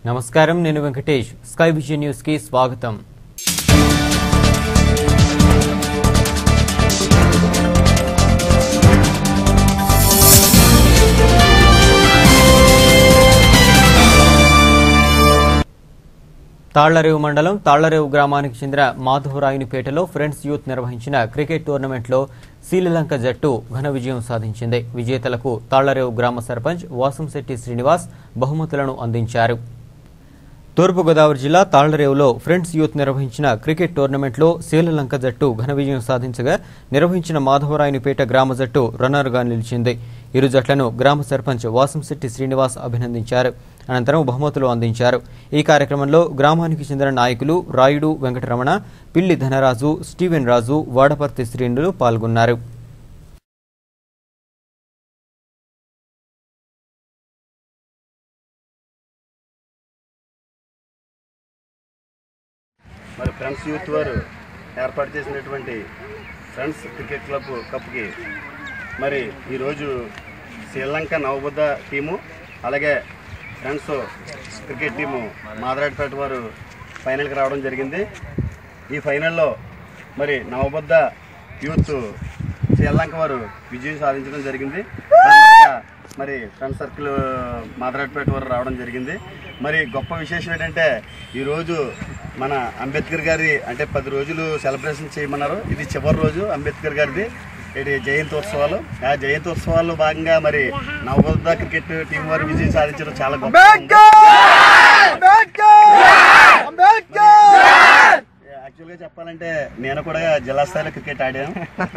నమస్కారం నేను Venkatesh sky vision news కి స్వాగతం తాళ్లరేవు మండలం తాళ్లరేవు గ్రామానికి చెందిన మాధవరాయునిపేటలో ఫ్రెండ్స్ యూత్ నిర్వహించిన క్రికెట్ టోర్నమెంట్లో శ్రీలంక జట్టు ఘన విజయం సాధించింది విజేతలకు తాళ్లరేవు గ్రామ సర్పంచ్ వాసంశెట్టి శ్రీనివాస్ బహుమతులను అందించారు తూర్పుగోదావరి జిల్లా తాళ్లరేవులో ఫ్రెండ్స్ యూత్ నిర్వహించిన క్రికెట్ టోర్నమెంట్లో శ్రీలంక జట్టు ఘన విజయం సాధించగా నిర్వహించిన మాధవరాయునిపేట గ్రామ జట్టు రన్నర్గా నిలిచింది ఇరు జట్లను గ్రామ సర్పంచ్ వాసంశెట్టి శ్రీనివాస్ అభినందించారు అనంతరం బహుమతులు అందించారు ఈ కార్యక్రమంలో గ్రామానికి చెందిన నాయకులు రాయుడు వెంకటరమణ పిల్లి ధనరాజు స్టీవెన్ రాజు వాడపర్తి శ్రేణులు పాల్గొన్నారు మరి ఫ్రెండ్స్ యూత్ వారు ఏర్పాటు చేసినటువంటి ఫ్రెండ్స్ క్రికెట్ క్లబ్ కప్కి మరి ఈరోజు శ్రీలంక నవబుద్ధ టీము అలాగే ఫ్రెండ్స్ క్రికెట్ టీము మాదరాడిపేట వారు ఫైనల్కి రావడం జరిగింది ఈ ఫైనల్లో మరి నవబుద్ధ యూత్ శ్రీలంక వారు విజయం సాధించడం జరిగింది దానివల్ల మరి ఫ్రెండ్ సర్కిల్ మాదరాడిపేట వారు రావడం జరిగింది మరి గొప్ప విశేషం ఏంటంటే ఈరోజు మన అంబేద్కర్ గారి అంటే పది రోజులు సెలబ్రేషన్ చేయమన్నారు ఇది చివరి రోజు అంబేద్కర్ గారిది ఇది జయంతోత్సవాలు ఆ జయంతోత్సవాల్లో భాగంగా మరి నవబోధ క్రికెట్ టీం వారు విజయం సాధించడం చాలా గొప్ప యాక్చువల్గా చెప్పాలంటే నేను కూడా జిల్లా స్థాయిలో క్రికెట్ ఆడాను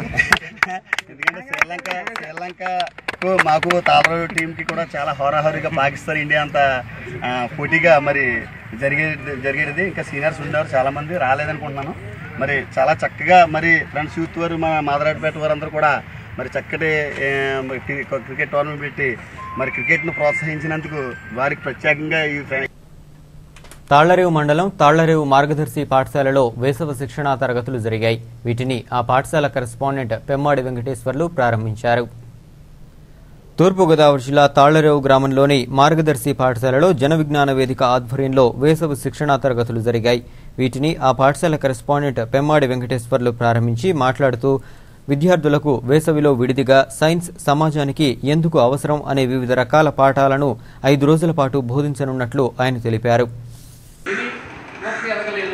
ఎందుకంటే శ్రీలంక శ్రీలంకకు మాకు తాళరావు టీంకి కూడా చాలా హోరాహోరీగా పాకిస్తాన్ ఇండియా అంత ఆ, పోటీగా మరి జరిగే జరిగేది ఇంకా సీనియర్స్ ఉన్నారు చాలా మంది రాలేదనుకుంటున్నాను మరి చాలా చక్కగా మరి ఫ్రెండ్స్ యూత్ వారు మా మాదరాడిపేట వారు అందరూ కూడా మరి చక్కటి ఏ, మరి క్రి- క్రికెట్ టోర్నమెంట్ పెట్టి మరి క్రికెట్ను ప్రోత్సహించినందుకు వారికి ప్రత్యేకంగా ఈ ఫ్రె- తాళ్లరేవు మండలం తాళ్లరేవు మార్గదర్శి పాఠశాలలో వేసవ శిక్షణా తరగతులు జరిగాయి వీటిని ఆ పాఠశాల కరెస్పాండెంట్ పెమ్మాడి వెంకటేశ్వర్లు ప్రారంభించారు తూర్పుగోదావరి జిల్లా తాళ్లరేవు గ్రామంలోని మార్గదర్శి పాఠశాలలో జన విజ్ఞాన వేదిక ఆధ్వర్యంలో వేసవి శిక్షణా తరగతులు జరిగాయి వీటిని ఆ పాఠశాల కరెస్పాండెంట్ పెమ్మాడి వెంకటేశ్వర్లు ప్రారంభించి మాట్లాడుతూ విద్యార్థులకు వేసవిలో విడిదిగా సైన్స్ సమాజానికి ఎందుకు అవసరం అనే వివిధ రకాల పాఠాలను ఐదు రోజుల పాటు బోధించనున్నట్లు ఆయన తెలిపారు ఇది మొక్క ఎదగలేదు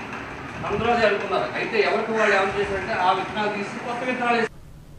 అందరూ జరుగుతున్నారు అయితే ఎవరికి వాళ్ళు ఏమని చేశారంటే ఆ విత్తనాలు తీసి కొత్త విత్తనాలు వేసి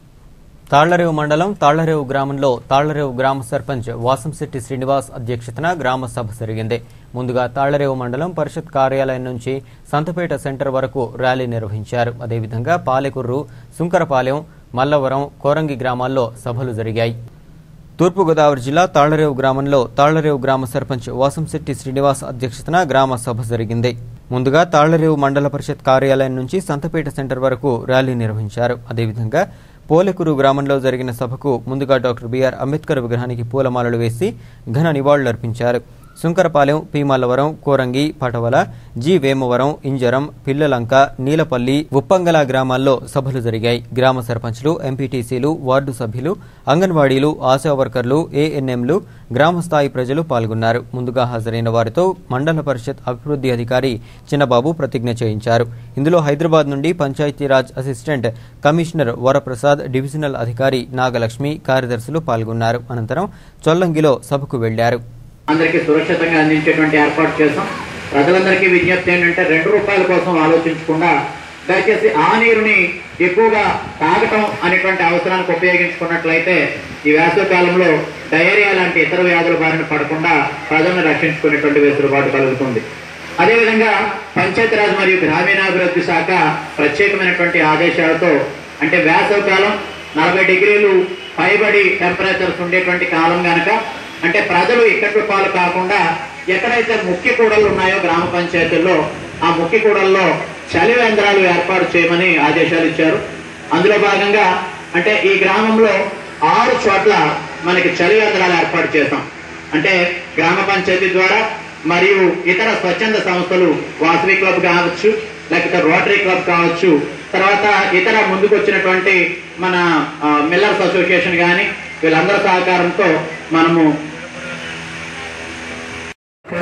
తాళ్లరేవు మండలం తాళ్లరేవు గ్రామంలో తాళ్లరేవు గ్రామ సర్పంచ్ వాసంశెట్టి శ్రీనివాస్ అధ్యక్షతన గ్రామ సభ జరిగింది ముందుగా తాళ్లరేవు మండలం పరిషత్ కార్యాలయం నుంచి సంతపేట సెంటర్ వరకు ర్యాలీ నిర్వహించారు అదేవిధంగా పాలెకుర్రు సుంకరపాలెం మల్లవరం కోరంగి గ్రామాల్లో సభలు జరిగాయి తూర్పుగోదావరి జిల్లా తాళ్లరేవు గ్రామంలో తాళ్లరేవు గ్రామ సర్పంచ్ వాసంశెట్టి శ్రీనివాస్ అధ్యక్షతన గ్రామ సభ జరిగింది ముందుగా తాళ్లరేవు మండల పరిషత్ కార్యాలయం నుంచి సంతపేట సెంటర్ వరకు ర్యాలీ నిర్వహించారు అదేవిధంగా పోలెకురు గ్రామంలో జరిగిన సభకు ముందుగా డాక్టర్ బిఆర్ అంబేద్కర్ విగ్రహానికి పూలమాలలు వేసి ఘన నివాళులర్పించారు సుంకరపాలెం పీమల్లవరం కోరంగి పటవల జి వేమవరం ఇంజరం పిల్లలంక నీలపల్లి ఉప్పంగల గ్రామాల్లో సభలు జరిగాయి గ్రామ సర్పంచ్లు ఎంపీటీసీలు వార్డు సభ్యులు అంగన్వాడీలు ఆశా వర్కర్లు ఏఎన్ఎంలు గ్రామ స్థాయి ప్రజలు పాల్గొన్నారు ముందుగా హాజరైన వారితో మండల పరిషత్ అభివృద్ధి అధికారి చిన్నబాబు ప్రతిజ్ఞ చేయించారు ఇందులో హైదరాబాద్ నుండి Panchayati Raj assistant commissioner Varaprasad divisional అధికారి నాగలక్ష్మి కార్యదర్శులు పాల్గొన్నారు అనంతరం చొల్లంగిలో సభకు వెళ్లారు అందరికీ సురక్షితంగా అందించేటువంటి ఏర్పాటు చేస్తాం ప్రజలందరికీ విజ్ఞప్తి ఏంటంటే రెండు రూపాయల కోసం ఆలోచించకుండా దయచేసి ఆ నీరుని ఎక్కువగా తాగటం అనేటువంటి అవసరానికి ఉపయోగించుకున్నట్లయితే ఈ వేసవి కాలంలో డయేరియా లాంటి ఇతర వ్యాధుల బారిన పడకుండా ప్రజలను రక్షించుకునేటువంటి వెసులుబాటు కలుగుతుంది అదేవిధంగా పంచాయతీరాజ్ మరియు గ్రామీణాభివృద్ధి శాఖ ప్రత్యేకమైనటువంటి ఆదేశాలతో అంటే వేసవి కాలం నలభై డిగ్రీలు పైబడి టెంపరేచర్స్ ఉండేటువంటి కాలం గనక అంటే ప్రజలు ఇక్కడి పాలు కాకుండా ఎక్కడైతే ముఖ్య కూడళ్ళు ఉన్నాయో గ్రామ పంచాయతీల్లో ఆ ముఖ్య కూడల్లో చలి కేంద్రాలు ఏర్పాటు చేయమని ఆదేశాలు ఇచ్చారు అందులో భాగంగా అంటే ఈ గ్రామంలో ఆరు చోట్ల మనకి చలి కేంద్రాలు ఏర్పాటు చేస్తాం అంటే గ్రామ పంచాయతీ ద్వారా మరియు ఇతర స్వచ్ఛంద సంస్థలు వాసవి క్లబ్ కావచ్చు లేకపోతే రోటరీ క్లబ్ కావచ్చు తర్వాత ఇతర ముందుకు వచ్చినటువంటి మన ఆ, మిల్లర్స్ అసోసియేషన్ కానీ వీళ్ళందరి సహకారంతో మనము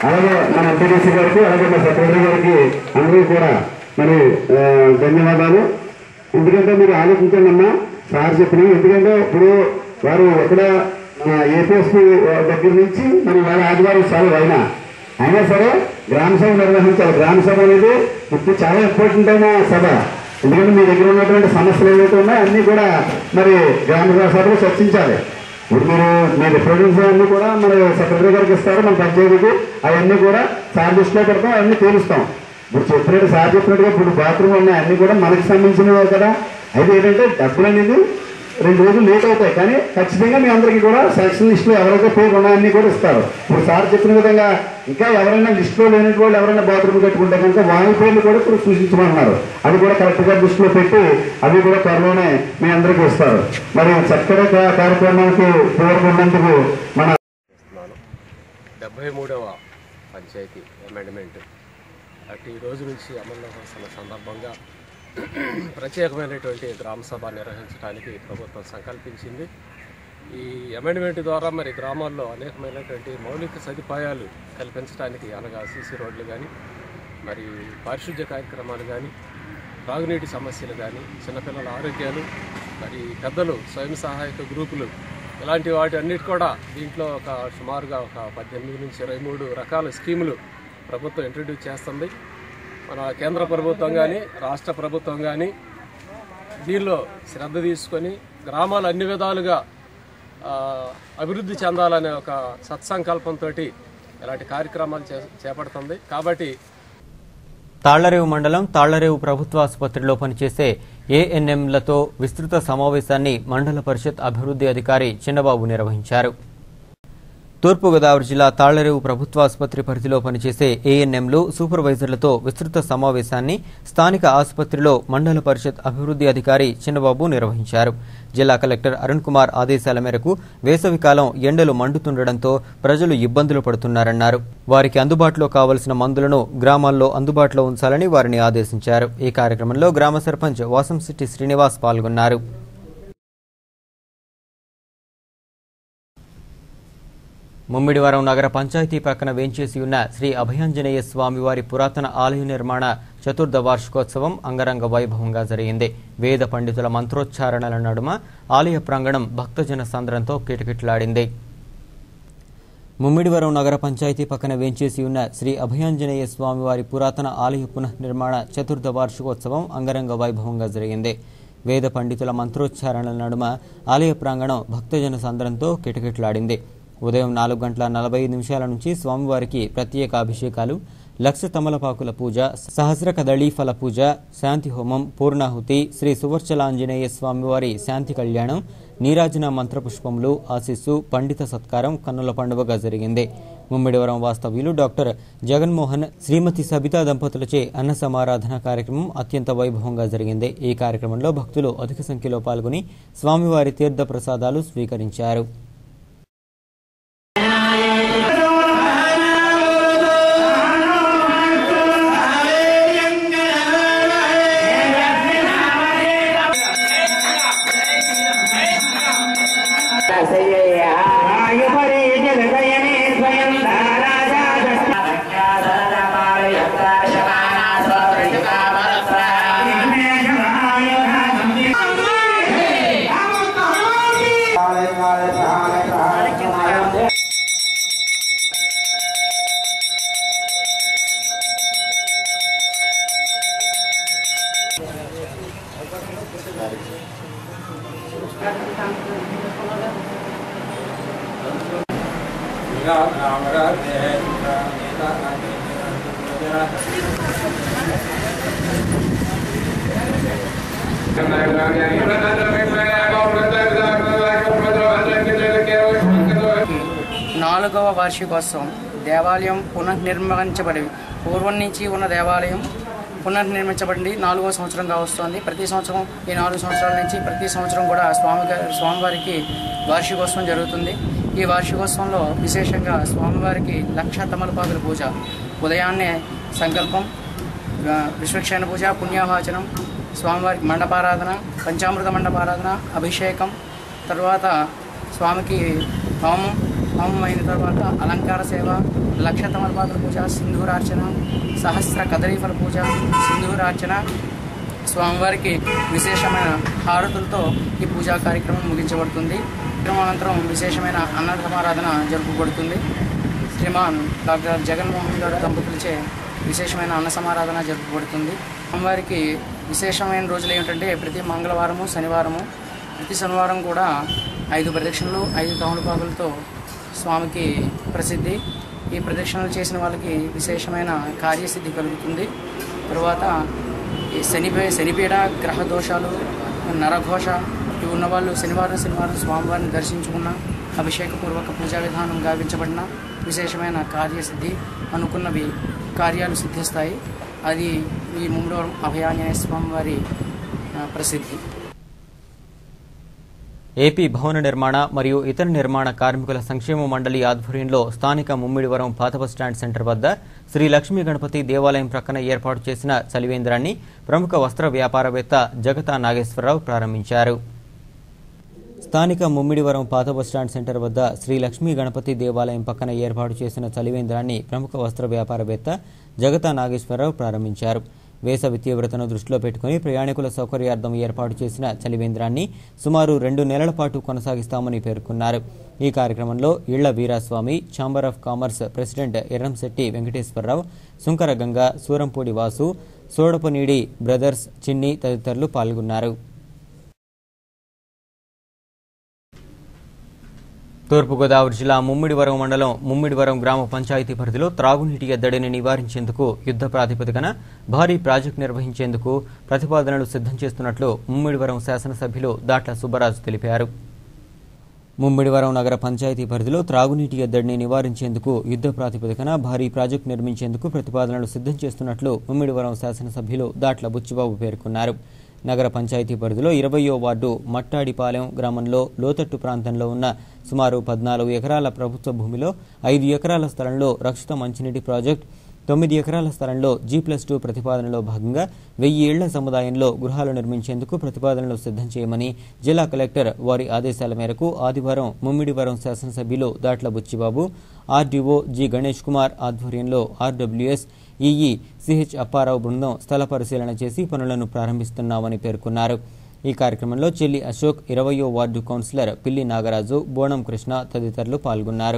అలాగే మన ఎంపీడీసీ గారికి అలాగే మా సెక్రటరీ గారికి అందరూ కూడా మరి ఆ, ధన్యవాదాలు ఎందుకంటే మీరు ఆలోచించండి అమ్మా సార్ చెప్పిన ఎందుకంటే ఇప్పుడు వారు ఎక్కడ ఏపీఎస్పీ దగ్గర నుంచి మరి వాళ్ళ ఆదివారం సెలవు అయినా అయినా సరే గ్రామ సభ నిర్వహించాలి గ్రామ సభ అనేది ఇప్పుడు చాలా ఇంపార్టెంట్ అయిన సభ ఎందుకంటే మీ దగ్గర ఉన్నటువంటి సమస్యలు ఏవైతే ఉన్నాయో అన్నీ కూడా మరి గ్రామ సభలో చర్చించాలి ఇప్పుడు మీరు మీ రిప్రజెంట్స్ అన్నీ కూడా మరి సెక్రటరీ గారికి ఇస్తారు మన పంచాయతీకి అవన్నీ కూడా సార్ దృష్టిలో పెడతాం అవన్నీ తీరుస్తాం ఇప్పుడు చెప్పినట్టు సార్ చెప్పినట్టుగా ఇప్పుడు బాత్రూమ్ ఉన్నాయి అన్నీ కూడా మనకి సంబంధించినవి కదా అయితే ఏంటంటే డబ్బులు అనేది రెండు రోజులు లేట్ అవుతాయి కానీ ఖచ్చితంగా మీ అందరికీ కూడా సెక్షన్ లిస్టులో ఎవరైతే పేరు ఉన్నాయన్నీ కూడా ఇస్తారు ఇప్పుడు సార్ చెప్పిన విధంగా ఇంకా ఎవరైనా లిస్టులో లేని వాళ్ళు ఎవరైనా బాత్రూమ్ కట్టుకుంటే కనుక వాళ్ళ పేర్లు కూడా ఇప్పుడు సూచించమన్నారు అది కూడా కరెక్ట్గా దృష్టిలో పెట్టి అవి కూడా త్వరలోనే మీ అందరికీ ఇస్తారు మరి చక్కటి కా- కార్యక్రమానికి కోరుకున్నందుకు మన చేస్తున్నాను డెబ్భై మూడవ పంచాయతీ అమెండ్మెంట్ అటు ఈ రోజు నుంచి అమల్లో వస్తున్న సందర్భంగా ప్రత్యేకమైనటువంటి గ్రామ సభ నిర్వహించడానికి ప్రభుత్వం సంకల్పించింది ఈ అమెండ్మెంట్ ద్వారా మరి గ్రామాల్లో అనేకమైనటువంటి మౌలిక సదుపాయాలు కల్పించడానికి అనగా సీసీ రోడ్లు కానీ మరి పారిశుద్ధ్య కార్యక్రమాలు కానీ తాగునీటి సమస్యలు కానీ చిన్నపిల్లల ఆరోగ్యాలు మరి పెద్దలు స్వయం సహాయక గ్రూపులు ఇలాంటి వాటి అన్నిటి కూడా దీంట్లో ఒక సుమారుగా ఒక పద్దెనిమిది నుంచి ఇరవై మూడు రకాల స్కీములు ప్రభుత్వం ఇంట్రడ్యూస్ చేస్తుంది మన కేంద్ర ప్రభుత్వం కానీ రాష్ట్ర ప్రభుత్వం కానీ దీనిలో శ్రద్ధ తీసుకొని గ్రామాలు అన్ని విధాలుగా ఆ, అభివృద్ధి చెందాలనే ఒక సత్సంకల్పంతో ఇలాంటి కార్యక్రమాలు చే చేపడుతుంది కాబట్టి తాళ్లరేవు మండలం తాళ్లరేవు ప్రభుత్వ ఆసుపత్రిలో పనిచేసే ఏఎన్ఎంలతో విస్తృత సమావేశాన్ని మండల పరిషత్ అభివృద్ధి అధికారి చిన్నబాబు నిర్వహించారు తూర్పుగోదావరి జిల్లా తాళ్లరేవు ప్రభుత్వ ఆసుపత్రి పరిధిలో పనిచేసే ఏఎన్ఎంలు సూపర్వైజర్లతో విస్తృత సమావేశాన్ని స్థానిక ఆసుపత్రిలో మండల పరిషత్ అభివృద్ధి అధికారి చిన్నబాబు నిర్వహించారు జిల్లా కలెక్టర్ అరుణ్ కుమార్ ఆదేశాల మేరకు వేసవికాలం ఎండలు మండుతుండటంతో ప్రజలు ఇబ్బందులు పడుతున్నారన్నారు వారికి అందుబాటులో కావలసిన మందులను గ్రామాల్లో అందుబాటులో ఉంచాలని వారిని ఆదేశించారు ఈ కార్యక్రమంలో గ్రామ సర్పంచ్ వాసంశెట్టి శ్రీనివాస్ పాల్గొన్నారు ముమ్మిడివరం నగర పంచాయతీ పక్కన వేంచేసి ఉన్న శ్రీ అభయాంజనేయ స్వామివారి పురాతన ఆలయ నిర్మాణ చతుర్థ వార్షికోత్సవం అంగరంగ వైభవంగా జరిగింది వేద పండితుల మంత్రోచ్చారణల నడుమ ఆలయ ప్రాంగణం భక్తజన సంద్రంతో కిటకిటలాడింది ముమ్మిడివరం నగర పంచాయతీ పక్కన వేంచేసి ఉన్న శ్రీ అభయాంజనేయ స్వామివారి పురాతన ఆలయ పునఃనిర్మాణ చతుర్థ వార్షికోత్సవం అంగరంగ వైభవంగా జరిగింది వేద పండితుల మంత్రోచ్చారణల నడుమ ఆలయ ప్రాంగణం భక్తజన సంద్రంతో కిటకిటలాడింది ఉదయం నాలుగు గంటల నలభై ఐదు నిమిషాల నుంచి స్వామివారికి ప్రత్యేక అభిషేకాలు లక్ష తమలపాకుల పూజ సహస్ర కదళీ ఫల పూజ శాంతి హోమం పూర్ణాహుతి శ్రీ సువర్చలాంజనేయ స్వామివారి శాంతి కళ్యాణం నీరాజన మంత్రపుష్పములు ఆశీస్సు పండిత సత్కారం కన్నుల పండుగగా జరిగింది ముమ్మిడివరం వాస్తవ్యులు డాక్టర్ జగన్మోహన్ శ్రీమతి సబితా దంపతులచే అన్న సమారాధన కార్యక్రమం అత్యంత వైభవంగా జరిగింది ఈ కార్యక్రమంలో భక్తులు అధిక సంఖ్యలో పాల్గొని స్వామివారి తీర్థ ప్రసాదాలు స్వీకరించారు నాలుగవ వార్షికోత్సవం దేవాలయం పునర్నిర్మించబడి పూర్వం నుంచి ఉన్న దేవాలయం పునర్నిర్మించబడింది నాలుగవ సంవత్సరంగా వస్తోంది ప్రతి సంవత్సరం ఈ నాలుగు సంవత్సరాల నుంచి ప్రతి సంవత్సరం కూడా స్వామి స్వామివారికి వార్షికోత్సవం జరుగుతుంది ఈ వార్షికోత్సవంలో విశేషంగా స్వామివారికి లక్ష తమలపాకుల పూజ ఉదయాన్నే సంకల్పం ఆ, విశ్వక్షేణ పూజ పుణ్యావాచనం స్వామివారికి మండపారాధన పంచామృత మండపారాధన అభిషేకం తర్వాత స్వామికి హోమం హోమం అయిన తర్వాత అలంకార సేవ లక్ష తమలపాకుల పూజ సింధూరార్చన సహస్ర కదలీఫల పూజ సింధూరార్చన స్వామివారికి విశేషమైన హారతులతో ఈ పూజా కార్యక్రమం ముగించబడుతుంది అనంతరం విశేషమైన అన్న సమారాధన జరుపుబడుతుంది శ్రీమాన్ డాక్టర్ జగన్మోహన్ గారు దంపతులచే విశేషమైన అన్న సమారాధన జరుపుబడుతుంది స్వామివారికి విశేషమైన రోజులు ఏమిటంటే ప్రతి మంగళవారము శనివారము ప్రతి శనివారం కూడా ఐదు ప్రదక్షిణలు ఐదు తమలపాకులతో స్వామికి ప్రసిద్ధి ఈ ప్రదక్షిణలు చేసిన వాళ్ళకి విశేషమైన కార్యసిద్ధి కలుగుతుంది తరువాత ఈ శనిపే శనిపీడ గ్రహ దోషాలు నరఘోష ఇవి ఉన్నవాళ్ళు శనివారం శనివారం స్వామివారిని దర్శించుకున్న అభిషేకపూర్వక పూజా విధానం గావించబడిన విశేషమైన కార్యసిద్ధి అనుకున్నవి కార్యాలు సిద్ధిస్తాయి అది ఈ ముమ్మడివరం అభయాంజనేయ స్వామివారి ఆ, ప్రసిద్ధి ఏపీ భవన నిర్మాణ మరియు ఇతర నిర్మాణ కార్మికుల సంక్షేమ మండలి ఆధ్వర్యంలో స్థానిక ముమ్మిడివరం పాత బస్టాండ్ సెంటర్ వద్ద శ్రీ లక్ష్మీ గణపతి దేవాలయం ప్రక్కన ఏర్పాటు చేసిన చలివేంద్రాన్ని ప్రముఖ వస్త్ర వ్యాపారవేత్త జగతా నాగేశ్వరరావు ప్రారంభించారు స్థానిక ముమ్మిడివరం పాత బస్టాండ్ సెంటర్ వద్ద శ్రీ లక్ష్మీ గణపతి దేవాలయం పక్కన ఏర్పాటు చేసిన చలివేంద్రాన్ని ప్రముఖ వస్త్ర వ్యాపారవేత్త జగతా నాగేశ్వరరావు ప్రారంభించారు వేసవి తీవ్రతను దృష్టిలో పెట్టుకుని ప్రయాణికుల సౌకర్యార్థం ఏర్పాటు చేసిన చలివేంద్రాన్ని సుమారు రెండు నెలల పాటు కొనసాగిస్తామని పేర్కొన్నారు ఈ కార్యక్రమంలో Illa Veeraswamy chamber of commerce president Erramsetti Venkateswararao Sunkara Ganga Surampudi Vasu Sodapaneedi brothers Chinni తదితరులు పాల్గొన్నారు తూర్పుగోదావరి జిల్లా ముమ్మిడివరం మండలం ముమ్మిడివరం గ్రామ పంచాయతీ పరిధిలో త్రాగునీటి ఎద్దడిని నివారించేందుకు యుద్ధ ప్రాతిపదికన భారీ ప్రాజెక్టు నిర్వహించేందుకు ప్రతిపాదనలు సిద్ధం చేస్తున్నట్లు ముమ్మిడివరం శాసనసభ్యులు దాట్ల సుబ్బరాజు తెలిపారు ముమ్మిడివరం నగర పంచాయతీ పరిధిలో త్రాగునీటి ఎద్దడిని నివారించేందుకు యుద్ధ ప్రాతిపదికన భారీ ప్రాజెక్టు నిర్మించేందుకు ప్రతిపాదనలు సిద్ధం చేస్తున్నట్లు ముమ్మిడివరం శాసనసభ్యులు దాట్ల బుచ్చిబాబు పేర్కొన్నారు నగర పంచాయతీ పరిధిలో ఇరవయో వార్డు మట్టాడిపాలెం గ్రామంలో లోతట్టు ప్రాంతంలో ఉన్న సుమారు పద్నాలుగు ఎకరాల ప్రభుత్వ భూమిలో ఐదు ఎకరాల స్థలంలో రక్షిత మంచినీటి ప్రాజెక్టు తొమ్మిది ఎకరాల స్థలంలో జీ ప్లస్ టూ ప్రతిపాదనలో భాగంగా వెయ్యి ఏళ్ల సముదాయంలో గృహాలు నిర్మించేందుకు ప్రతిపాదనలు సిద్ధం చేయమని జిల్లా కలెక్టర్ వారి ఆదేశాల మేరకు ఆదివారం ముమ్మిడివరం శాసనసభ్యులు దాట్ల బుచ్చిబాబు ఆర్డీఓ జి గణేష్ కుమార్ ఆధ్వర్యంలో ఆర్డబ్ల్యూఎస్ ఈఈ సిహెచ్ అప్పారావు బృందం స్థల పరిశీలన చేసి పనులను ప్రారంభిస్తున్నామని పేర్కొన్నారు ఈ కార్యక్రమంలో చెల్లి అశోక్ ఇరవయో వార్డు కౌన్సిలర్ పిల్లి నాగరాజు బోణం కృష్ణ తదితరులు పాల్గొన్నారు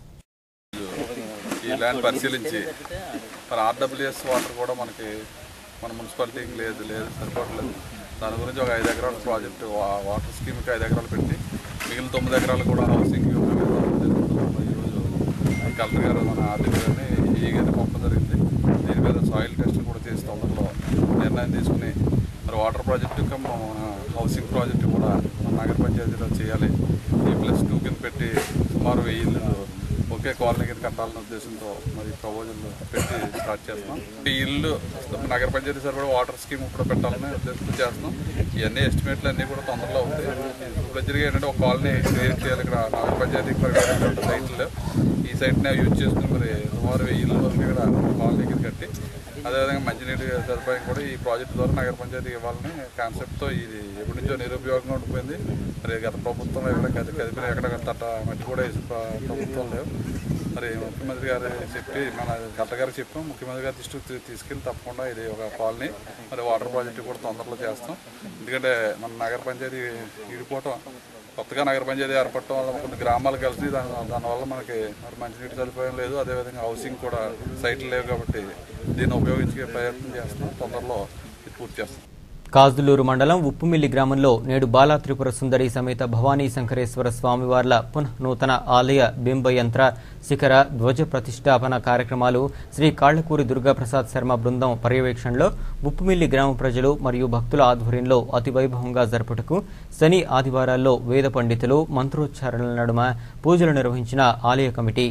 ఈ ల్యాండ్ పరిశీలించి మరి ఆర్డబ్ల్యూఎస్ వాటర్ కూడా మనకి మన మున్సిపాలిటీకి లేదు లేదు సరిపోవట్లేదు దాని గురించి ఒక ఐదు ఎకరాల ప్రాజెక్టు వా- వాటర్ స్కీమ్కి ఐదు ఎకరాలు పెట్టి మిగిలిన తొమ్మిది ఎకరాలు కూడా హౌసింగ్ ఈరోజు కలెక్టర్ గారు మన ఆర్డీ గారిని ఈ గారిని పంపడం జరిగింది దీని మీద సాయిల్ టెస్ట్ కూడా చేసి తొందరలో నిర్ణయం తీసుకుని మరి వాటర్ ప్రాజెక్టు ఇంకా మన హౌసింగ్ ప్రాజెక్టు కూడా మన నగర పంచాయతీలో చేయాలి ఈ ప్లస్ టూ కింద పెట్టి సుమారు వెయ్యి ఇళ్ళు ఒకే కాలనీ కింద కట్టాలనే ఉద్దేశంతో మరి ప్రపోజల్ పెట్టి స్టార్ట్ చేస్తున్నాం ఈ ఇల్లు నగర పంచాయతీ సరిపడా వాటర్ స్కీమ్ ఇప్పుడు పెట్టాలని ఉద్దేశంతో చేస్తున్నాం ఇవన్నీ ఎస్టిమేట్లు అన్నీ కూడా తొందరలో అవుతాయి ఇప్పుడు జరిగే ఏంటంటే ఒక కాలనీ క్రియేట్ చేయాలి ఇక్కడ నగర పంచాయతీకి పరిగణించిన సైట్లు ఈ సైట్ని యూజ్ చేసుకుని మరి సుమారు వెయ్యి ఇల్లు వరకు ఇక్కడ కాలనీ కింద కట్టి అదేవిధంగా మంచినీటి సదుపాయం కూడా ఈ ప్రాజెక్ట్ ద్వారా నగర పంచాయతీకి ఇవ్వాలని కాన్సెప్ట్తో ఇది ఎప్పటి నుంచో నిరుపయోగంగా ఉండిపోయింది మరి గత ప్రభుత్వంలో ఎక్కడ కది కదిపిన ఎక్కడ తట్ట మట్టి కూడా వేసిన ప్ర- ప్రభుత్వం లేవు మరి ముఖ్యమంత్రి గారు చెప్పి మన కలెక్టర్ గారు చెప్పాం ముఖ్యమంత్రి గారి దృష్టికి తీ- తీసుకెళ్ళి తప్పకుండా ఇది ఒక కాలనీ మరి వాటర్ ప్రాజెక్టు కూడా తొందరలో చేస్తాం ఎందుకంటే మన నగర పంచాయతీ విడిపోవటం కొత్తగా నగర పంచాయతీ ఏర్పడటం వల్ల కొన్ని గ్రామాలు కలిసి దాని దానివల్ల మనకి మరి మంచినీటి సదుపాయం లేదు అదేవిధంగా హౌసింగ్ కూడా సైట్లు లేవు కాబట్టి దీన్ని ఉపయోగించే ప్రయత్నం చేస్తున్నాం తొందరలో ఇది పూర్తి చేస్తాం కాజులూరు మండలం ఉప్పుమిల్లి గ్రామంలో నేడు బాలా త్రిపుర సుందరి సమేత భవానీ శంకరేశ్వర స్వామివార్ల పునః నూతన ఆలయ బింబ యంత్ర శిఖర ధ్వజ ప్రతిష్టాపన కార్యక్రమాలు శ్రీ కాళ్లకూరి దుర్గాప్రసాద్ శర్మ బృందం పర్యవేక్షణలో ఉప్పుమిల్లి గ్రామ ప్రజలు మరియు భక్తుల ఆధ్వర్యంలో అతి వైభవంగా జరుపుటకు శని ఆదివారాల్లో వేద పండితులు మంత్రోచ్చారణల నడుమ పూజలు నిర్వహించిన ఆలయ కమిటీ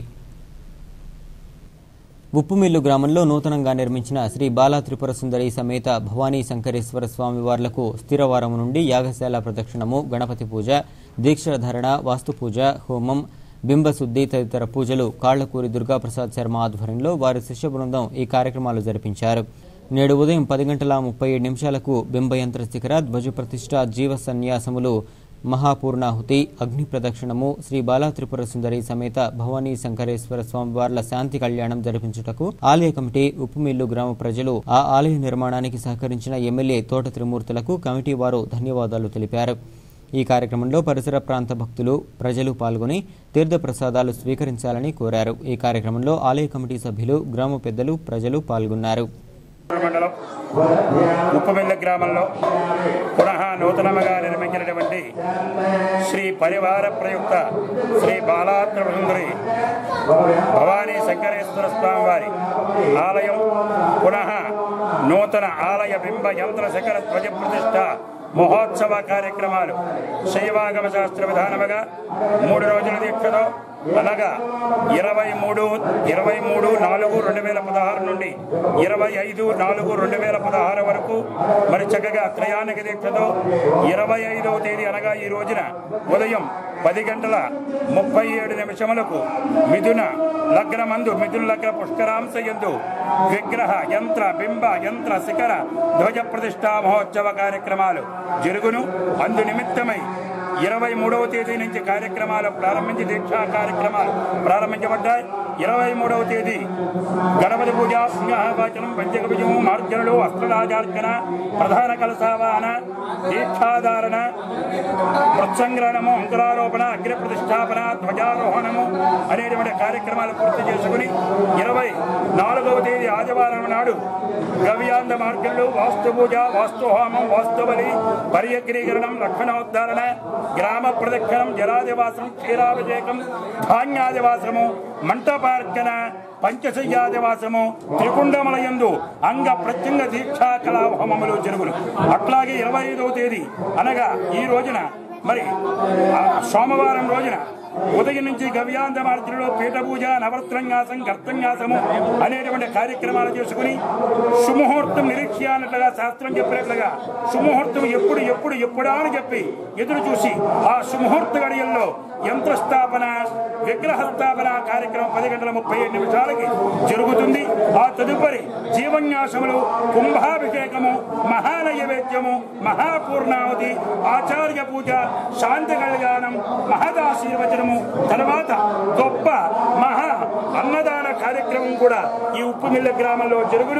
ఉప్పుమిల్లు గ్రామంలో నూతనంగా నిర్మించిన శ్రీ బాలా త్రిపుర సుందరి సమేత భవానీ శంకరేశ్వర స్వామి వార్లకు స్థిరవారం నుండి యాగశాల ప్రదక్షిణము గణపతి పూజ దీక్షల ధరణ వాస్తు పూజ హోమం బింబశుద్ధి తదితర పూజలు కాళ్లకూరి దుర్గాప్రసాద్ శర్మ ఆధ్వర్యంలో వారి శిష్య బృందం ఈ కార్యక్రమాలు జరిపించారు నేడు ఉదయం పది గంటల ముప్పై ఏడు నిమిషాలకు బింబయంత్ర శిఖర ధ్వజ ప్రతిష్ట జీవ సన్యాసములు మహాపూర్ణాహుతి అగ్ని ప్రదక్షిణము శ్రీ బాలా త్రిపుర సుందరి సమేత భవానీ శంకరేశ్వర స్వామివార్ల శాంతి కళ్యాణం జరిపించుటకు ఆలయ కమిటీ ఉప్పుమిల్లు గ్రామ ప్రజలు ఆ ఆలయ నిర్మాణానికి సహకరించిన ఎమ్మెల్యే తోట త్రిమూర్తులకు కమిటీ వారు ధన్యవాదాలు తెలిపారు ఈ కార్యక్రమంలో పరిసర ప్రాంత భక్తులు ప్రజలు పాల్గొని తీర్థ ప్రసాదాలు స్వీకరించాలని కోరారు ఈ కార్యక్రమంలో ఆలయ కమిటీ సభ్యులు గ్రామ పెద్దలు ప్రజలు పాల్గొన్నారు మండలం ఉప్పమిల్ల గ్రామంలో పునః నూతనముగా నిర్మించినటువంటి శ్రీ పరివార ప్రయుక్త శ్రీ బాలాత్రసుందరి భవానీ శంకరేశ్వర స్వామి వారి ఆలయం పునః నూతన ఆలయ బింబ యంత్ర శకర ధ్వజ ప్రతిష్ట మహోత్సవ కార్యక్రమాలు శైవాగమ శాస్త్ర విధానముగా మూడు రోజుల దీక్షతో అనగా ఇరవై మూడు ఇరవై మూడు నాలుగు రెండు వేల పదహారు నుండి ఇరవై ఐదు నాలుగు రెండు వేల పదహారు వరకు మరి చక్కగా త్రయానికి దీక్షతో ఇరవై ఐదవ తేదీ అనగా ఈ రోజున ఉదయం పది గంటల ముప్పై ఏడు నిమిషములకు మిథున లగ్నమందు మిథున లగ్న పుష్కరాంశ యందు విగ్రహ యంత్ర బింబ యంత్ర శిఖర ధ్వజ ప్రతిష్టా మహోత్సవ కార్యక్రమాలు జరుగును అందు నిమిత్తమై ఇరవై మూడవ తేదీ నుంచి కార్యక్రమాలు ప్రారంభించి దీక్షా కార్యక్రమాలు ప్రారంభించబడ్డాయి ఇరవై మూడవ తేదీ గణపతి పూజ సింహావాచనం పంచకభుజము మార్జనులు అస్త్రరాజార్చన ప్రధాన కలసావాహన దీక్షాధారణ ప్రత్సంగ్రహణము అంకురారోపణ అగ్ని ప్రతిష్టాపన ధ్వజారోహణము అనేటువంటి కార్యక్రమాలు పూర్తి చేసుకుని ఇరవై నాలుగవ తేదీ ఆదివారం నాడు గవ్యాంద మార్గంలో వాస్తు పూజ వాస్తు హోమం వాస్తు బలి పర్యగ్రీకరణం లక్షణోద్ధారణ గ్రామ ప్రదక్షిణం జలాదివాసం క్షీరాభిషేకం ధాన్యాదివాసము మంటపార్చన పంచశయ్యాదివాసము త్రికుండమలయందు అంగ ప్రత్యంగ దీక్షా కళా హోమములు జరుగును అట్లాగే ఇరవై ఐదవ తేదీ అనగా ఈ రోజున మరి ఆ సోమవారం రోజున ఉదయం నుంచి గవ్యాంత మార్చులలో పీఠ పూజ నవరత్నంగాసం కర్తంగాసము అనేటువంటి కార్యక్రమాలు చేసుకుని సుముహూర్తం నిరీక్ష అన్నట్లుగా శాస్త్రం చెప్పినట్లుగా సుముహూర్తం ఎప్పుడు ఎప్పుడు ఎప్పుడా అని చెప్పి ఎదురు చూసి ఆ సుముహూర్త గడియల్లో యంత్ర స్థాపన విగ్రహ స్థాపన కార్యక్రమం పది గంటల ముప్పై ఏడు నిమిషాలకి జరుగుతుంది ఆ తదుపరి జీవన్యాసములు కుంభాభిషేకము మహానైవేద్యము మహాపూర్ణావతి ఆచార్య పూజ శాంతి కళ్యాణం మహదాశీర్వచనము తర్వాత గొప్ప మహా అన్నదాన కార్యక్రమం కూడా ఈ ఉప్పుమిల్ల గ్రామంలో జరుగును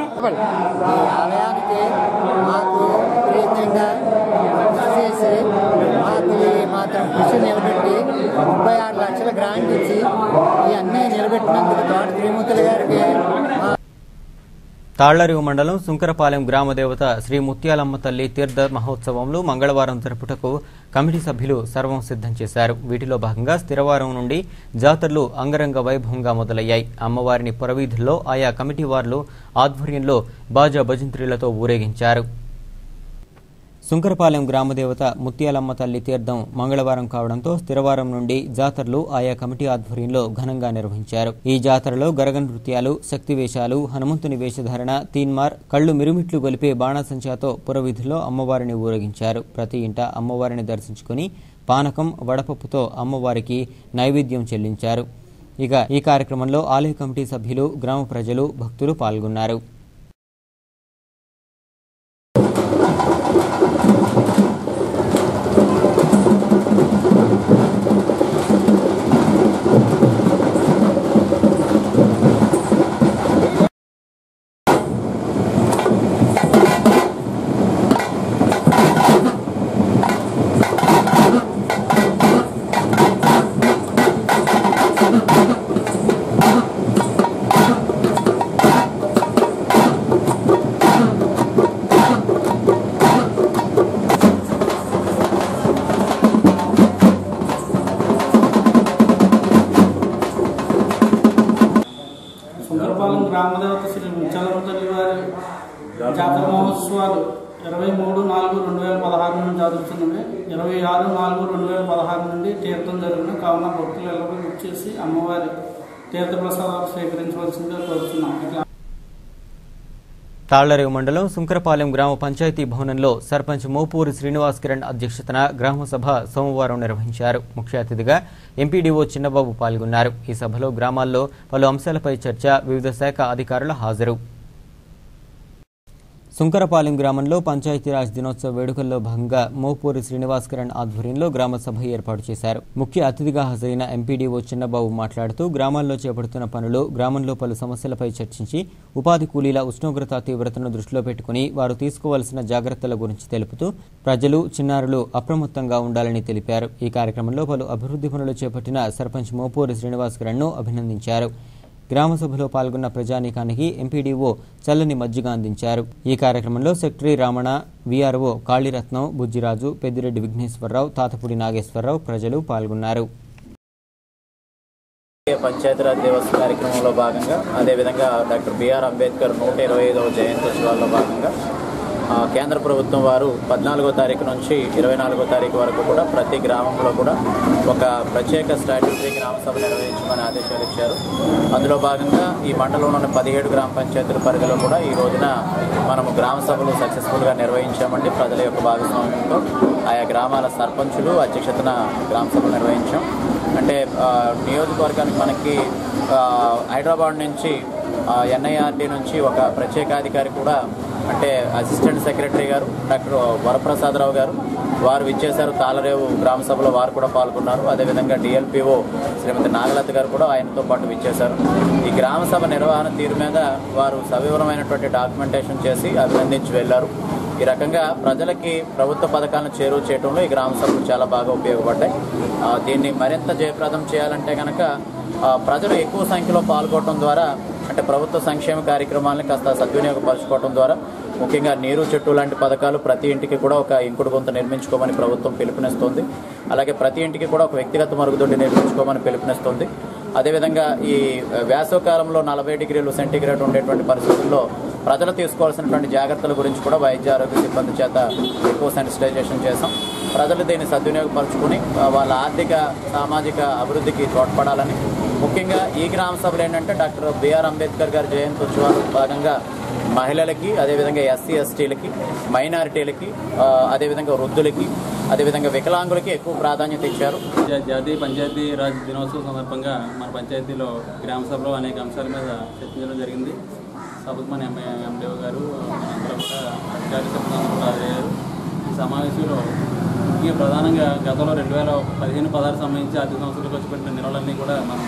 ఈ ఆలయానికి మాకు ప్రీతంగా కృషి చేసి మాకు ఈ మాత్రం కృషి నిలబెట్టి ముప్పై ఆరు లక్షల గ్రాంట్ ఇచ్చి ఈ అన్నీ నిలబెట్టినందుకు తోట త్రిమూర్తులు గారికి మా తాళ్లరేవు మండలం సుంకరపాలెం గ్రామ దేవత శ్రీ ముత్యాలమ్మ తల్లి తీర్థ మహోత్సవంలో మంగళవారం జరుపుటకు కమిటీ సభ్యులు సర్వం సిద్ధం చేశారు వీటిలో భాగంగా స్థిరవారం నుండి జాతరలు అంగరంగ వైభవంగా మొదలయ్యాయి అమ్మవారిని పురవీధుల్లో ఆయా కమిటీ వారులు ఆధ్వర్యంలో బాజా భజంత్రీలతో ఊరేగించారు సుంకరపాలెం గ్రామదేవత ముత్యాలమ్మ తల్లి తీర్థం మంగళవారం కావడంతో స్థిరవారం నుండి జాతరలు ఆయా కమిటీ ఆధ్వర్యంలో ఘనంగా నిర్వహించారు ఈ జాతరలో గరగ నృత్యాలు శక్తి వేషాలు హనుమంతుని వేషధారణ తీన్మార్ కళ్ళు మిరుమిట్లు గొలిపే బాణాసంచాతో పురవీధుల్లో అమ్మవారిని ఊరేగించారు ప్రతి ఇంట అమ్మవారిని దర్శించుకుని పానకం వడపప్పుతో అమ్మవారికి నైవేద్యం చెల్లించారు ఇక ఈ కార్యక్రమంలో ఆలయ కమిటీ సభ్యులు గ్రామ ప్రజలు భక్తులు పాల్గొన్నారు సుందరపాలెం గ్రామదేవత శ్రీ ముత్యాలమ్మ తల్లి వారి జాతర మహోత్సవాలు ఇరవై మూడు నాలుగు రెండు వేల పదహారు నుండి జరుగుతున్నవి ఇరవై ఆరు నాలుగు రెండు వేల పదహారు నుండి తీర్థం జరిగిన కావున భక్తులు ఎల్లరూ వచ్చేసి అమ్మవారి తీర్థ ప్రసాదాలు స్వీకరించవలసిందిగా కోరుతున్నాం ఇట్లా తాళ్లరేవు మండలం సుంకరపాలెం గ్రామ పంచాయతీ భవనంలో సర్పంచ్ మోపూరి శ్రీనివాస్ కిరణ్ అధ్యక్షతన గ్రామ సభ సోమవారం నిర్వహించారు ముఖ్య అతిథిగా ఎంపీడీఓ చిన్నబాబు పాల్గొన్నారు ఈ సభలో గ్రామాల్లో పలు అంశాలపై చర్చ వివిధ శాఖ అధికారుల హాజరు సుంకరపాలెం గ్రామంలో పంచాయతీరాజ్ దినోత్సవ వేడుకల్లో భాగంగా మోపూరి శ్రీనివాస్ కిరణ్ ఆధ్వర్యంలో గ్రామ సభ ఏర్పాటు చేశారు ముఖ్య అతిథిగా హాజరైన ఎంపీడీఓ చిన్నబాబు మాట్లాడుతూ గ్రామాల్లో చేపడుతున్న పనులు గ్రామంలో పలు సమస్యలపై చర్చించి ఉపాధి కూలీల ఉష్ణోగ్రత తీవ్రతను దృష్టిలో పెట్టుకుని వారు తీసుకోవాల్సిన జాగ్రత్తల గురించి తెలుపుతూ ప్రజలు చిన్నారులు అప్రమత్తంగా ఉండాలని తెలిపారు ఈ కార్యక్రమంలో పలు అభివృద్ధి పనులు చేపట్టిన సర్పంచ్ మోపూరి శ్రీనివాస్ కిరణ్ను అభినందించారు గ్రామ సభలో పాల్గొన్న ప్రజానీకానికి ఎంపీడీఓ చల్లని మజ్జిగ అందించారు ఈ కార్యక్రమంలో సెక్రటరీ రామణ వీఆర్ఓ కాళీరత్నం బుజ్జిరాజు పెద్దిరెడ్డి విఘ్నేశ్వరరావు తాతపూడి నాగేశ్వరరావు ప్రజలు పాల్గొన్నారు పంచాయతీరాజ్ దివస్ కార్యక్రమంలో భాగంగా అదేవిధంగా డాక్టర్ బిఆర్ అంబేద్కర్ నూట ఇరవై ఐదవ జయంత్యోత్సవాల్లో భాగంగా ఆ, కేంద్ర ప్రభుత్వం వారు పద్నాలుగో తారీఖు నుంచి ఇరవై నాలుగో తారీఖు వరకు కూడా ప్రతి గ్రామంలో కూడా ఒక ప్రత్యేక స్ట్రాటజీ గ్రామ సభ నిర్వహించమని ఆదేశాలు ఇచ్చారు అందులో భాగంగా ఈ మండలంలోని పదిహేడు గ్రామ పంచాయతీల పరిధిలో కూడా ఈ రోజున మనము గ్రామ సభలు సక్సెస్ఫుల్గా నిర్వహించామండి ప్రజల యొక్క భాగస్వామ్యంతో ఆయా గ్రామాల సర్పంచులు అధ్యక్షతన గ్రామ సభలు నిర్వహించాం అంటే ఆ, నియోజకవర్గానికి మనకి ఆ, హైదరాబాద్ నుంచి ఎన్ఐఆర్డి నుంచి ఒక ప్రత్యేకాధికారి కూడా అంటే అసిస్టెంట్ సెక్రటరీ గారు డాక్టర్ వరప్రసాదరావు గారు వారు విచ్చేశారు తాళరేవు గ్రామ సభలో వారు కూడా పాల్గొన్నారు అదేవిధంగా డిఎల్పిఓ శ్రీమతి నాగలత గారు కూడా ఆయనతో పాటు విచ్చేశారు ఈ గ్రామ సభ నిర్వహణ తీరు మీద వారు సవివరమైనటువంటి డాక్యుమెంటేషన్ చేసి అభినందించి వెళ్లారు ఈ రకంగా ప్రజలకి ప్రభుత్వ పథకాలను చేరువ చేయడంలో ఈ గ్రామ సభలు చాలా బాగా ఉపయోగపడ్డాయి ఆ, దీన్ని మరింత జయప్రదం చేయాలంటే కనుక ఆ, ప్రజలు ఎక్కువ సంఖ్యలో పాల్గొనడం ద్వారా అంటే ప్రభుత్వ సంక్షేమ కార్యక్రమాలను కాస్త సద్వినియోగపరచుకోవడం ద్వారా ముఖ్యంగా నీరు చెట్టు లాంటి పథకాలు ప్రతి ఇంటికి కూడా ఒక ఇంకుడు గుంత నిర్మించుకోమని ప్రభుత్వం పిలుపునిస్తుంది అలాగే ప్రతి ఇంటికి కూడా ఒక వ్యక్తిగత మరుగుదొడ్డి నిర్మించుకోమని పిలుపునిస్తుంది అదేవిధంగా ఈ వేసవకాలంలో నలభై డిగ్రీలు సెంటీగ్రేడ్ ఉండేటువంటి పరిస్థితుల్లో ప్రజలు తీసుకోవాల్సినటువంటి జాగ్రత్తల గురించి కూడా వైద్య ఆరోగ్య సిబ్బంది చేత ఎక్కువ సెన్సిటైజేషన్ చేశాం ప్రజలు దీన్ని సద్వినియోగపరుచుకుని ఆ, వాళ్ళ ఆర్థిక సామాజిక అభివృద్ధికి తోడ్పడాలని ముఖ్యంగా ఈ గ్రామ సభలు ఏంటంటే డాక్టర్ బిఆర్ అంబేద్కర్ గారి జయంతి ఉత్సవాలు భాగంగా మహిళలకి అదేవిధంగా ఎస్సీ ఎస్టీలకి మైనారిటీలకి ఆ, అదేవిధంగా వృద్ధులకి అదేవిధంగా వికలాంగులకి ఎక్కువ ప్రాధాన్యత ఇచ్చారు జా- జాతీయ పంచాయతీ రాజ్ దినోత్సవం సందర్భంగా మన పంచాయతీలో గ్రామ సభలో అనేక అంశాల మీద చర్చించడం జరిగింది సభకు మన ఎంఏ ఎండిఓ గారు అందరూ కూడా అధికారులు సిబ్బంది కూడా హాజరయ్యారు ఈ సమావేశంలో ముఖ్యంగా ప్రధానంగా గతంలో రెండు వేల పదిహేను పదహారు సంబంధించి ఆర్థిక సంవత్సరాలకు వచ్చి పెట్టిన నిల్వలన్నీ కూడా మనం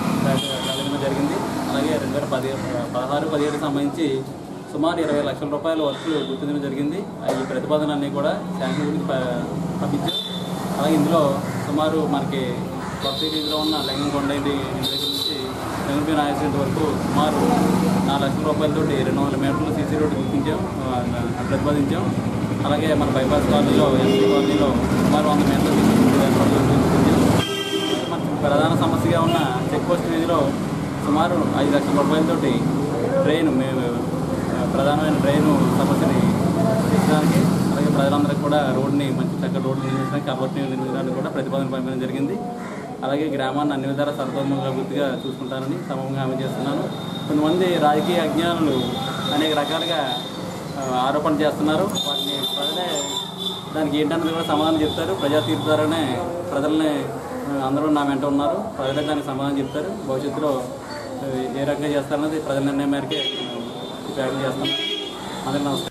కలిగిన జరిగింది అలాగే రెండు వేల పది పదహారు పదిహేడు సంబంధించి సుమారు ఇరవై లక్షల రూపాయల వర్కులు గుర్తించడం జరిగింది ఈ ప్రతిపాదన అన్నీ కూడా శాంక్షన్ గురించి ప- పంపించాం అలాగే ఇందులో సుమారు మనకి కొత్త రీతిలో ఉన్న లింగం కొండ ఇంటి ఇంటి దగ్గర నుంచి లింగంపి నాయకుడి వరకు సుమారు నాలుగు లక్షల రూపాయలతోటి రెండు వందల మీటర్లు సీసీ రోడ్డు గుర్తించాం ఆ, ప్రతిపాదించాం అలాగే మన బైపాస్ కాలనీలో ఎస్సీ కాలనీలో సుమారు వంద మీటర్ల సీసీ రోడ్డు గుర్తించాం మనకి ప్రధాన సమస్యగా ఉన్న చెక్ పోస్ట్ వీధిలో సుమారు ఐదు లక్షల రూపాయలతోటి ట్రైన్ మేము ఆ, ప్రధానమైన ట్రైన్ సమస్యని తీర్చడానికి అలాగే ప్రజలందరికీ కూడా రోడ్ని మంచి చక్కటి రోడ్డు నిర్మించడానికి కాబట్టి నిర్మించడానికి కూడా ప్రతిపాదన పంపించడం జరిగింది అలాగే గ్రామాన్ని అన్ని విధాల సర్వోత్తమంగా అభివృద్ధిగా చూసుకుంటానని సమూహంగా హామీ చేస్తున్నాను కొంతమంది రాజకీయ అజ్ఞానులు అనేక రకాలుగా ఆ, ఆరోపణలు చేస్తున్నారు వాటిని ప్రజలే దానికి ఏంటన్నది కూడా సమాధానం చెప్తారు ప్రజా తీర్పు ద్వారానే ప్రజల్ని ఆ, అందరూ నా వెంట ఉన్నారు ప్రజలే దానికి సమాధానం చెప్తారు భవిష్యత్తులో ఆ, ఏ రకంగా చేస్తారన్నది ప్రజల నిర్ణయం మేరకే ప్రయత్నం చేస్తాం అందరికీ నమస్కారం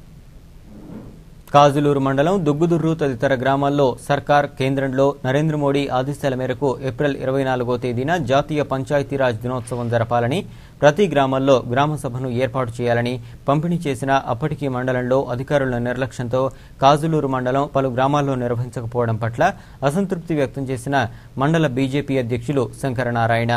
కాజులూరు మండలం దుగ్గుదుర్రు తదితర గ్రామాల్లో సర్కార్ కేంద్రంలో నరేంద్ర మోడీ ఆదేశాల మేరకు ఏప్రిల్ ఇరవై నాలుగో తేదీన జాతీయ పంచాయతీరాజ్ దినోత్సవం జరపాలని ప్రతి గ్రామాల్లో గ్రామ సభను ఏర్పాటు చేయాలని పంపిణీ చేసిన అప్పటికి మండలంలో అధికారుల నిర్లక్ష్యంతో కాజులూరు మండలం పలు గ్రామాల్లో నిర్వహించకపోవడం పట్ల అసంతృప్తి వ్యక్తం చేసిన మండల బీజేపీ అధ్యక్షులు శంకరనారాయణ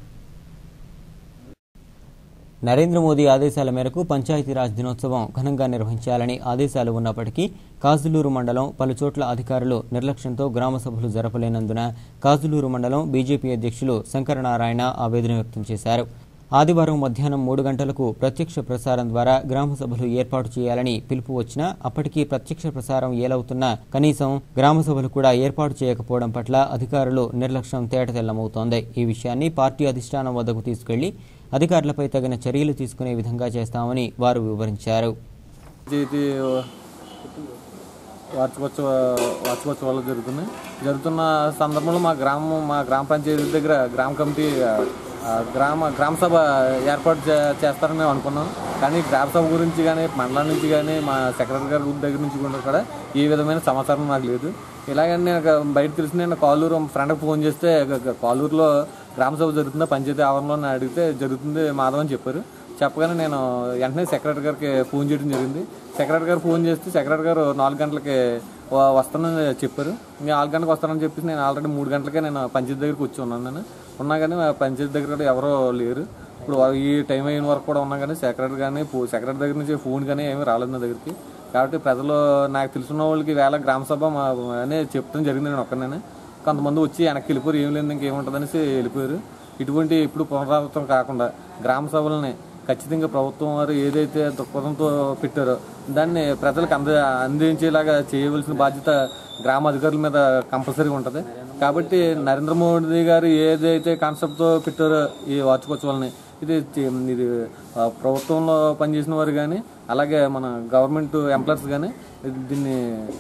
నరేంద్ర మోదీ ఆదేశాల మేరకు పంచాయతీరాజ్ దినోత్సవం ఘనంగా నిర్వహించాలని ఆదేశాలు ఉన్నప్పటికీ కాజులూరు మండలం పలుచోట్ల అధికారులు నిర్లక్ష్యంతో గ్రామ సభలు జరపలేనందున కాజులూరు మండలం బీజేపీ అధ్యక్షులు శంకరనారాయణ ఆవేదన వ్యక్తం చేశారు ఆదివారం మధ్యాహ్నం మూడు గంటలకు ప్రత్యక్ష ప్రసారం ద్వారా గ్రామ సభలు ఏర్పాటు చేయాలని పిలుపు వచ్చినా అప్పటికీ ప్రత్యక్ష ప్రసారం ఏలవుతున్నా కనీసం గ్రామ సభలు కూడా ఏర్పాటు చేయకపోవడం పట్ల అధికారులు నిర్లక్ష్యం తేటతెల్లమవుతోంది ఈ విషయాన్ని పార్టీ అధిష్టానం వద్దకు తీసుకెళ్లి అధికారులపై తగిన చర్యలు తీసుకునే విధంగా చేస్తామని వారు వివరించారు ఇది వార్షికోత్సవ వార్షికోత్సవాలు జరుగుతున్నాయి జరుగుతున్న సందర్భంలో మా గ్రామం మా గ్రామ పంచాయతీ దగ్గర గ్రామ కమిటీ ఆ, గ్రామ గ్రామ సభ ఏర్పాటు చే- చేస్తారని మేము అనుకున్నాం కానీ గ్రామ సభ గురించి కానీ మండలం నుంచి కానీ మా సెక్రటరీ గారి దగ్గర నుంచి కూడా కూడా ఏ విధమైన సమాచారం నాకు లేదు ఇలాగని నేను ఒక బయట తెలిసి నేను కాలూరు ఫ్రెండ్కి ఫోన్ చేస్తే గ- గ- కాలూరులో గ్రామ సభ జరుగుతుందా పంచాయతీ ఆవరణలో అని అడిగితే జరుగుతుంది మాధవ్ అని చెప్పారు చెప్పగానే నేను వెంటనే సెక్రటరీ గారికి ఫోన్ చేయడం జరిగింది సెక్రటరీ గారు ఫోన్ చేస్తే సెక్రటరీ గారు నాలుగు గంటలకి వ- వస్తానని చెప్పారు నేను నాలుగు గంటలకు వస్తానని చెప్పేసి నేను ఆల్రెడీ మూడు గంటలకే నేను పంచాయతీ దగ్గరికి వచ్చి ఉన్నాను నేను ఉన్నా కానీ మా పంచాయతీ దగ్గర కూడా ఎవరో లేరు ఇప్పుడు వా- ఈ టైం అయిన వరకు కూడా ఉన్నా కానీ సెక్రటరీ కానీ ఫో- సెక్రటరీ దగ్గర నుంచి ఫోన్ కానీ ఏమీ రాలేదు నా దగ్గరికి కాబట్టి ప్రజలు నాకు తెలిసిన వాళ్ళకి వేళ గ్రామ సభ మా అని చెప్తాం జరిగింది నేను ఒక్కనే కొంతమంది వచ్చి వెనక్కి వెళ్ళిపోయారు ఏం లేదు ఇంకేముంటుంది అనేసి వెళ్ళిపోయారు ఇటువంటి ఇప్పుడు పునరావృతం కాకుండా గ్రామ సభలని ఖచ్చితంగా ప్రభుత్వం వారు ఏదైతే దృక్పథంతో పెట్టారో దాన్ని ప్రజలకు అంద అందించేలాగా చేయవలసిన బాధ్యత గ్రామ అధికారుల మీద కంపల్సరీగా ఉంటుంది కాబట్టి నరేంద్ర మోడీ గారు ఏదైతే కాన్సెప్ట్తో పెట్టారో ఈ వార్షికోత్సవాలని ఇది చి- ఇది ఆ, ప్రభుత్వంలో పనిచేసిన వారు కానీ అలాగే మన గవర్నమెంట్ ఎంప్లాయర్స్ కానీ దీన్ని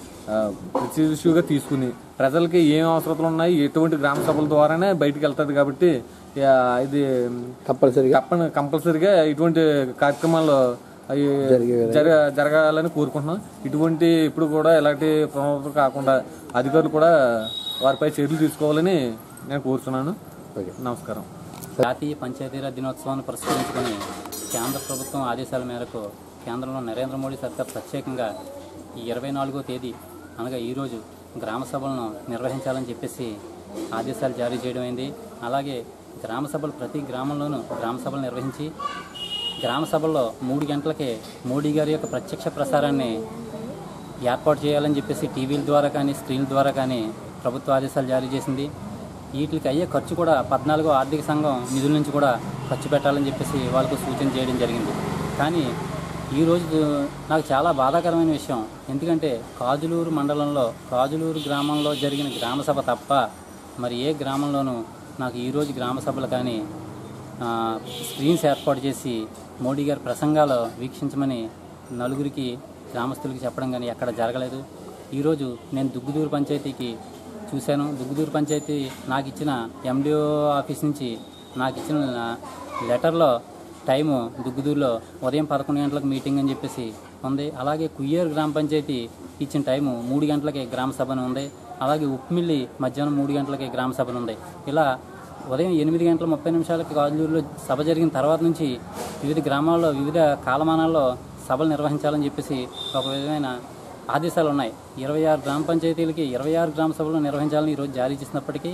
ఇష్యూగా తీసుకుని ప్రజలకి ఏం అవసరాలు ఉన్నాయి ఎటువంటి గ్రామ సభల ద్వారానే బయటికి వెళ్తుంది కాబట్టి ఆ, ఇది కంపల్సరీగా కంపల్సరీగా ఇటువంటి కార్యక్రమాలు అవి జరగ జరగాలని కోరుకుంటున్నాం ఇటువంటి ఇప్పుడు కూడా ఇలాంటి ప్రమాదాలు కాకుండా అధికారులు కూడా వారిపై చర్యలు తీసుకోవాలని నేను కోరుతున్నాను నమస్కారం జాతీయ పంచాయతీరాజ్ దినోత్సవాన్ని పురస్కరించుకొని కేంద్ర ప్రభుత్వం ఆదేశాల మేరకు కేంద్రంలో నరేంద్ర మోడీ సర్కార్ ప్రత్యేకంగా ఈ ఇరవై నాలుగో తేదీ అనగా ఈరోజు గ్రామ సభలను నిర్వహించాలని చెప్పేసి ఆదేశాలు జారీ చేయడం అయింది అలాగే గ్రామ సభలు ప్రతి గ్రామంలోనూ గ్రామ సభలు నిర్వహించి గ్రామ సభల్లో మూడు గంటలకే మోడీ గారి యొక్క ప్రత్యక్ష ప్రసారాన్ని ఏర్పాటు చేయాలని చెప్పేసి టీవీల ద్వారా కానీ స్క్రీన్ల ద్వారా కానీ ప్రభుత్వ ఆదేశాలు జారీ చేసింది వీటికి అయ్యే ఖర్చు కూడా పద్నాలుగో ఆర్థిక సంఘం నిధుల నుంచి కూడా ఖర్చు పెట్టాలని చెప్పేసి వాళ్ళకు సూచన చేయడం జరిగింది కానీ ఈరోజు నాకు చాలా బాధాకరమైన విషయం ఎందుకంటే కాజులూరు మండలంలో కాజులూరు గ్రామంలో జరిగిన గ్రామ సభ తప్ప మరి ఏ గ్రామంలోనూ నాకు ఈరోజు గ్రామ సభలు కానీ ఆ, స్క్రీన్స్ ఏర్పాటు చేసి మోడీ గారి ప్రసంగాలు వీక్షించమని నలుగురికి గ్రామస్తులకి చెప్పడం కానీ ఎక్కడ జరగలేదు ఈరోజు నేను దుగ్గుదూరు పంచాయతీకి చూశాను దుగ్గుదూరు పంచాయతీ నాకు ఇచ్చిన ఎండిఓ ఆఫీస్ నుంచి నాకు ఇచ్చిన లెటర్లో టైము దుగ్గుదూరులో ఉదయం పదకొండు గంటలకు మీటింగ్ అని చెప్పేసి ఉంది అలాగే కుయ్యేరు గ్రామ పంచాయతీ ఇచ్చిన టైము మూడు గంటలకి గ్రామ సభను ఉంది అలాగే ఉప్మిల్లి మధ్యాహ్నం మూడు గంటలకి గ్రామ సభను ఉంది ఇలా ఉదయం ఎనిమిది గంటల ముప్పై నిమిషాలకి గాజులూరులో సభ జరిగిన తర్వాత నుంచి వివిధ గ్రామాల్లో వివిధ కాలమానాల్లో సభలు నిర్వహించాలని చెప్పేసి ఒక విధమైన ఆదేశాలు ఉన్నాయి ఇరవై ఆరు గ్రామ పంచాయతీలకి ఇరవై ఆరు గ్రామ సభలు నిర్వహించాలని ఈరోజు జారీ చేసినప్పటికీ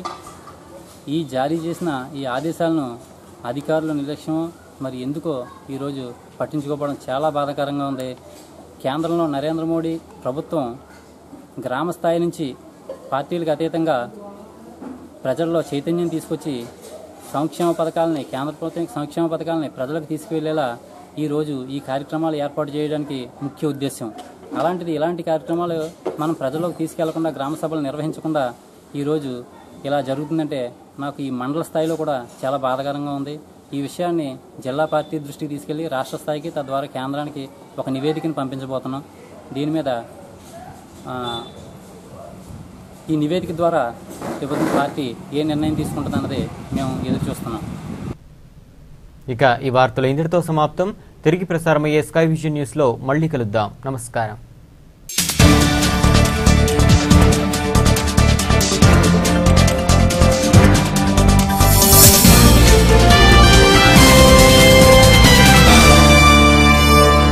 ఈ జారీ చేసిన ఈ ఆదేశాలను అధికారుల నిర్లక్ష్యం మరి ఎందుకో ఈరోజు పట్టించుకోవడం చాలా బాధాకరంగా ఉంది కేంద్రంలో నరేంద్ర మోడీ ప్రభుత్వం గ్రామ స్థాయి నుంచి పార్టీలకు అతీతంగా ప్రజల్లో చైతన్యం తీసుకొచ్చి సంక్షేమ పథకాలని కేంద్ర ప్రభుత్వం యొక్క సంక్షేమ పథకాలని ప్రజలకు తీసుకువెళ్లేలా ఈరోజు ఈ కార్యక్రమాలు ఏర్పాటు చేయడానికి ముఖ్య ఉద్దేశం అలాంటిది ఇలాంటి కార్యక్రమాలు మనం ప్రజల్లోకి తీసుకెళ్లకుండా గ్రామ సభలు నిర్వహించకుండా ఈరోజు ఇలా జరుగుతుందంటే నాకు ఈ మండల స్థాయిలో కూడా చాలా బాధాకరంగా ఉంది ఈ విషయాన్ని జిల్లా పార్టీ దృష్టికి తీసుకెళ్లి రాష్ట్ర స్థాయికి తద్వారా కేంద్రానికి ఒక నివేదికను పంపించబోతున్నాం దీని మీద ఆ, ఈ నివేదిక ద్వారా రిపబ్లిక్ పార్టీ ఏ నిర్ణయం తీసుకుంటుందన్నది మేము ఎదురు చూస్తున్నాం ఇక ఈ వార్తలు ఇంతటితో సమాప్తం తిరిగి ప్రసారమయ్యే స్కై విజన్ న్యూస్లో మళ్ళీ కలుద్దాం నమస్కారం